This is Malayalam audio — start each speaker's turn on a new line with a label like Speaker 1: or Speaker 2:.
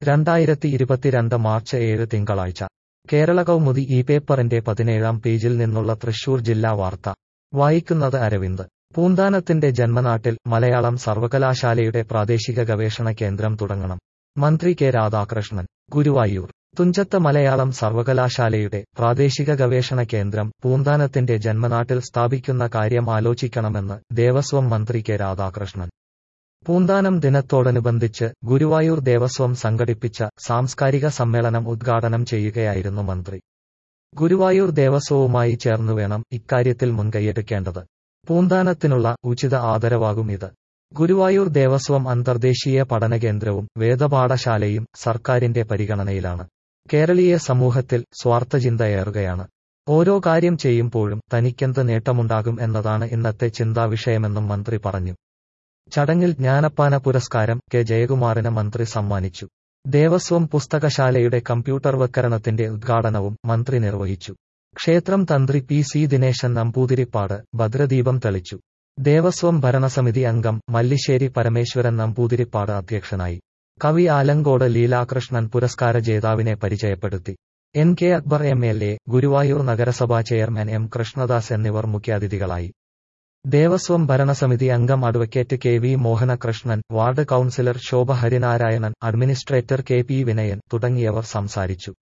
Speaker 1: രണ്ടായിരത്തി ഇരുപത്തിരണ്ട് മാർച്ച് ഏഴ് തിങ്കളാഴ്ച കേരള കൗമുദി ഈ പേപ്പറിന്റെ പതിനേഴാം പേജിൽ നിന്നുള്ള തൃശൂർ ജില്ലാ വാർത്ത വായിക്കുന്നത് അരവിന്ദ് പൂന്താനത്തിന്റെ ജന്മനാട്ടിൽ മലയാളം സർവകലാശാലയുടെ പ്രാദേശിക ഗവേഷണ കേന്ദ്രം തുടങ്ങണം മന്ത്രി കെ രാധാകൃഷ്ണൻ ഗുരുവായൂർ തുഞ്ചത്ത് മലയാളം സർവകലാശാലയുടെ പ്രാദേശിക ഗവേഷണ കേന്ദ്രം പൂന്താനത്തിന്റെ ജന്മനാട്ടിൽ സ്ഥാപിക്കുന്ന കാര്യം ആലോചിക്കണമെന്ന് ദേവസ്വം മന്ത്രി കെ രാധാകൃഷ്ണൻ പൂന്താനം ദിനത്തോടനുബന്ധിച്ച് ഗുരുവായൂർ ദേവസ്വം സംഘടിപ്പിച്ച സാംസ്കാരിക സമ്മേളനം ഉദ്ഘാടനം ചെയ്യുകയായിരുന്നു മന്ത്രി ഗുരുവായൂർ ദേവസ്വവുമായി ചേർന്നുവേണം ഇക്കാര്യത്തിൽ മുൻകൈയെടുക്കേണ്ടത് പൂന്താനത്തിനുള്ള ഉചിത ആദരവാകും ഇത് ഗുരുവായൂർ ദേവസ്വം അന്തർദേശീയ പഠനകേന്ദ്രവും വേദപാഠശാലയും സർക്കാരിന്റെ പരിഗണനയിലാണ് കേരളീയ സമൂഹത്തിൽ സ്വാർത്ഥചിന്തയേറുകയാണ് ഓരോ കാര്യം ചെയ്യുമ്പോഴും തനിക്കെന്ത് നേട്ടമുണ്ടാകും എന്നതാണ് ഇന്നത്തെ ചിന്താവിഷയമെന്നും മന്ത്രി പറഞ്ഞു ചടങ്ങിൽ ജ്ഞാനപ്പാന പുരസ്കാരം കെ ജയകുമാറിന് മന്ത്രി സമ്മാനിച്ചു ദേവസ്വം പുസ്തകശാലയുടെ കമ്പ്യൂട്ടർവൽക്കരണത്തിന്റെ ഉദ്ഘാടനവും മന്ത്രി നിർവഹിച്ചു ക്ഷേത്രം തന്ത്രി പി സി ദിനേശൻ നമ്പൂതിരിപ്പാട് ഭദ്രദീപം തെളിച്ചു ദേവസ്വം ഭരണസമിതി അംഗം മല്ലിശ്ശേരി പരമേശ്വരൻ നമ്പൂതിരിപ്പാട് അധ്യക്ഷനായി കവി ആലങ്കോട് ലീലാകൃഷ്ണൻ പുരസ്കാര ജേതാവിനെ പരിചയപ്പെടുത്തി N K Akbar M L A Guruvayur നഗരസഭാ ചെയർമാൻ എം കൃഷ്ണദാസ് എന്നിവർ മുഖ്യാതിഥികളായി ദേവസ്വം ഭരണസമിതി അംഗം advocate K V Mohanakrishnan ward councillor Shobha Harinarayanan administrator K P Vinayan തുടങ്ങിയവർ സംസാരിച്ചു